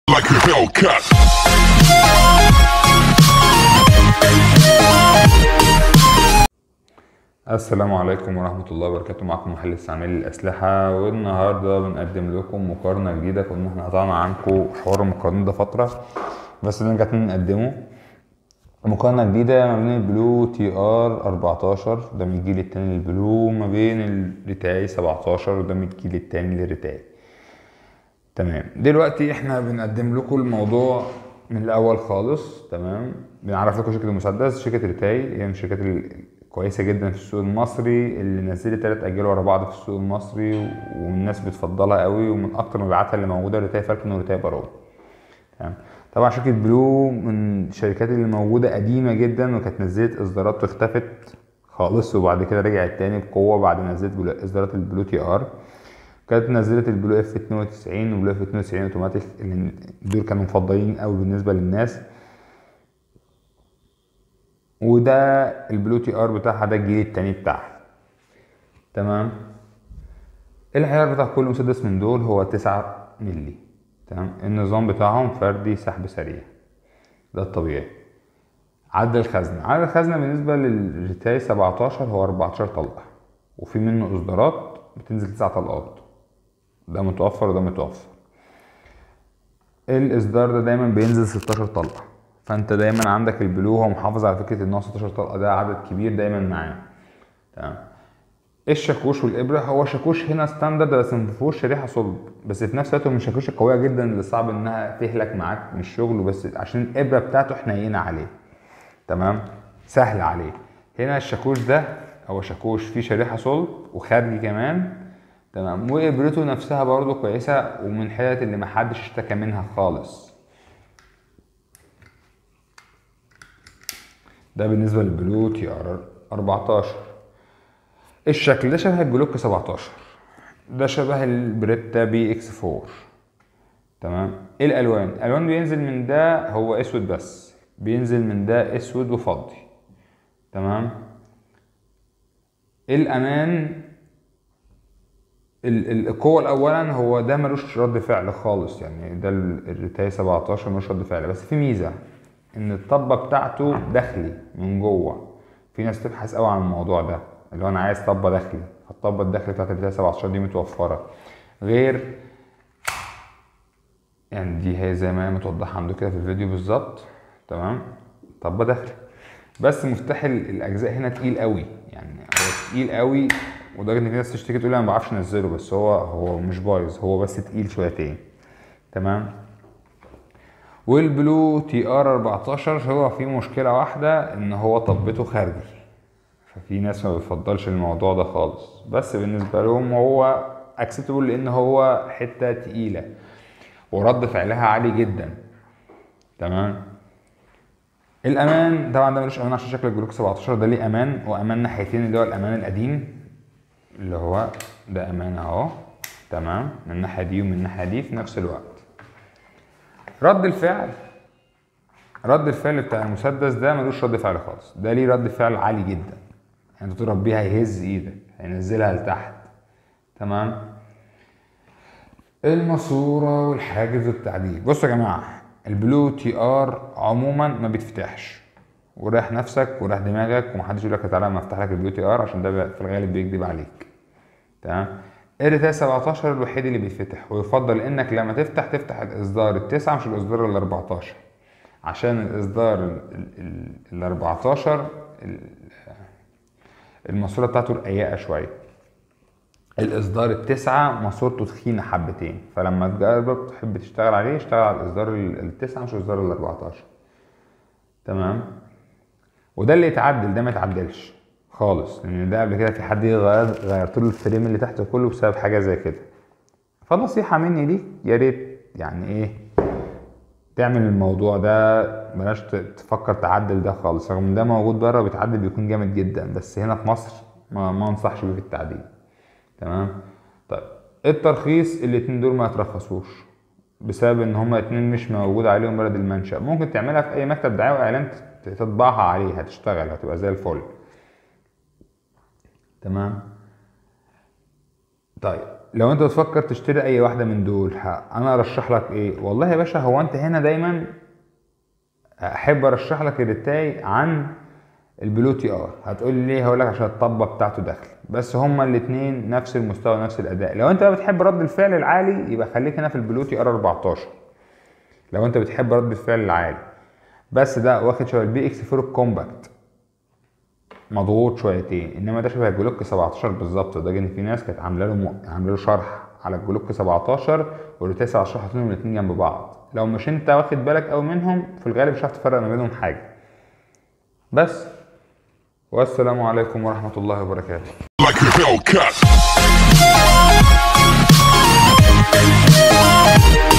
like a Hellcat. السلام عليكم ورحمة الله وبركاته معكم محل استعمال الأسلحة والنهاردة بنقدم لكم مقارنة جديدة كنا احنا قطعنا عنكم حوار المقارنة ده فترة بس نرجع تاني نقدمه مقارنة جديدة ما بين البلو تي ار 14 ده من الجيل التاني للبلو ما بين الريتاي 17 وده من الجيل التاني للريتاي تمام دلوقتي احنا بنقدم لكم الموضوع من الاول خالص تمام بنعرف لكم شركه المسدس شركه ريتاي هي من الشركات الكويسه جدا في السوق المصري اللي نزلت تلات اجيال ورا بعض في السوق المصري والناس بتفضلها قوي ومن اكتر مبيعاتها اللي موجوده ريتاي فالكون وريتاي بارون تمام طبعا شركه بلو من الشركات اللي موجوده قديمه جدا وكانت نزلت اصدارات واختفت خالص وبعد كده رجعت تاني بقوه بعد ما نزلت بلو- اصدارات البلو تي ار كانت نزلت البلو اف 92 وبلو اف 92 اوتوماتيك اللي دول كانوا مفضلين قوي بالنسبه للناس وده البلو تي ار بتاعها ده الجيل التاني بتاعها تمام العيار بتاع كل مسدس من دول هو 9 ملي تمام النظام بتاعهم فردي سحب سريع ده الطبيعي عدد الخزنة عدد الخزنة بالنسبة للريتاي 17 هو 14 طلقة وفي منه إصدارات بتنزل 9 طلقات ده متوفر وده متوفر الاصدار ده دايما بينزل 16 طلقه فانت دايما عندك البلو هو محافظ على فكره ان هو 16 طلقه ده عدد كبير دايما معاه تمام الشاكوش والابره هو شاكوش هنا ستاندرد بس ما فيهوش شريحه صلب بس في نفس الوقت هو من الشاكوش القويه جدا اللي صعب انها تهلك معاك من الشغل بس عشان الابره بتاعته حنينه عليه تمام سهل عليه هنا الشاكوش ده هو شاكوش فيه شريحه صلب وخارجي كمان تمام وابرته نفسها برضو كويسه ومن الحتت اللي محدش اشتكى منها خالص ده بالنسبه للبلو تي ار 14 الشكل ده شبه الجلوك 17 ده شبه البريتا بي اكس 4 تمام ايه الالوان الالوان بينزل من ده هو اسود بس بينزل من ده اسود وفضي تمام الامان ال- ال- القوة الأولا هو ده ملوش رد فعل خالص يعني ده ال- الريتاي 17 ملوش رد فعل بس في ميزة إن الطبة بتاعته داخلي من جوه في ناس تبحث قوي عن الموضوع ده اللي هو أنا عايز طبة داخلي فالطبة الداخلي بتاعت الريتاي 17 دي متوفرة غير يعني دي هي زي ما هي متوضحة عنده كده في الفيديو بالظبط تمام طبة داخلي بس مفتاح ال- الأجزاء هنا تقيل قوي يعني هو تقيل قوي ولدرجه ان في ناس تشتكي تقول انا ما بعرفش انزله بس هو هو مش بايظ هو بس تقيل شويتين تمام والبلو تي ار 14 هو فيه مشكله واحده ان هو طبته خارجي ففي ناس ما بتفضلش الموضوع ده خالص بس بالنسبه لهم هو اكسبتبل لان هو حته تقيله ورد فعلها عالي جدا تمام الامان طبعا ده ملوش امان عشان شكل الجلوك 17 ده ليه امان وامان ناحيتين اللي هو الامان القديم اللي هو ده امان اهو تمام من الناحيه دي ومن الناحيه دي في نفس الوقت رد الفعل رد الفعل بتاع المسدس ده ملوش رد فعل خالص ده ليه رد فعل عالي جدا يعني انت تضرب بيها هيهز ايدك هينزلها لتحت تمام الماسوره والحاجز والتعديل بصوا يا جماعه البلو تي ار عموما ما بيتفتحش وريح نفسك وريح دماغك ومحدش يقول لك تعالى ما افتح لك البلو تي ار عشان ده بي- في الغالب بيكذب عليك تمام الريتاي 17 الوحيد اللي بيتفتح ويفضل انك لما تفتح تفتح الاصدار التسعة مش الاصدار ال 14 عشان الاصدار ال- ال- ال 14 ال- الماسوره بتاعته رقيقه شويه الاصدار التسعة ماسورته تخينة حبتين فلما تجرب تحب تشتغل عليه اشتغل على الاصدار ال- التسعة مش الاصدار ال 14 تمام وده اللي يتعدل ده ما يتعدلش خالص لان ده قبل كده في حد غير غيرت له الفريم اللي تحت كله بسبب حاجه زي كده فنصيحه مني ليك يا ريت يعني ايه تعمل الموضوع ده بلاش ت- تفكر تعدل ده خالص رغم ان ده موجود بره بيتعدل بيكون جامد جدا بس هنا في مصر ما, ما انصحش بيه في التعديل تمام طيب الترخيص الاتنين دول ما يترخصوش بسبب ان هما اتنين مش موجود عليهم بلد المنشأ ممكن تعملها في اي مكتب دعاية واعلان ت- تطبعها عليه هتشتغل هتبقى زي الفل تمام طيب لو انت بتفكر تشتري اي واحده من دول ه- انا ارشح لك ايه والله يا باشا هو انت هنا دايما احب ارشح لك الريتاي عن البلو تي ار هتقول لي ليه هقول لك عشان الطبه بتاعته داخل بس هما الاثنين نفس المستوى نفس الاداء لو انت بقى بتحب رد الفعل العالي يبقى خليك هنا في البلو تي ار 14 لو انت بتحب رد الفعل العالي بس ده واخد شويه البي اكس 4 كومباكت مضغوط شويتين انما ده شبه الجلوك 17 بالظبط ده ان في ناس كانت عامله له م... عامله له شرح على الجلوك 17 والروتاي 17 حاطينهم الاثنين جنب بعض لو مش انت واخد بالك قوي منهم في الغالب مش هتعرف تفرق ما بينهم حاجه بس والسلام عليكم ورحمه الله وبركاته Like a Hellcat.